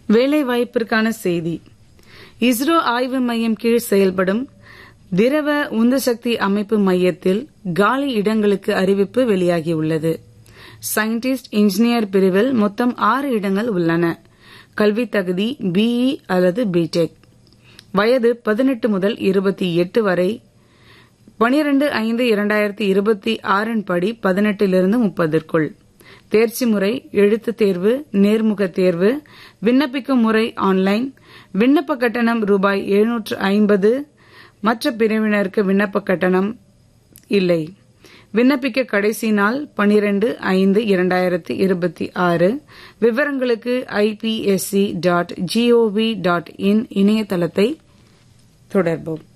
வேலைவாய்ப்பிற்கான செய்தி இஸ்ரோ ஆய்வு மையம் கீழ் செயல்படும் திரவ உந்துசக்தி அமைப்பு மையத்தில் காலி இடங்களுக்கு அறிவிப்பு வெளியாகியுள்ளது சயின்டிஸ்ட் இன்ஜினியர் பிரிவில் மொத்தம் ஆறு இடங்கள் உள்ளன கல்வி தகுதி பிஇ அல்லது பிடெக் வயது பதினெட்டு முதல் இருபத்தி எட்டு வரை பனிரெண்டு ஐந்து இரண்டாயிரத்தி இருபத்தி ஆறின் படி பதினெட்டிலிருந்து முப்பதற்குள் தேர்ச்சி முறை எழுத்துத் தேர்வு நேர்முக தேர்வு விண்ணப்பிக்கும் முறை ஆன்லைன் விண்ணப்ப கட்டணம் ரூபாய் எழுநூற்று ஐம்பது மற்ற பிரிவினருக்கு விண்ணப்ப கட்டணம் இல்லை விண்ணப்பிக்க கடைசி நாள் பனிரெண்டு ஐந்து இரண்டாயிரத்தி இருபத்தி ஆறு விவரங்களுக்கு IPSC dot gov dot in இணையதளத்தை தொடர்போம்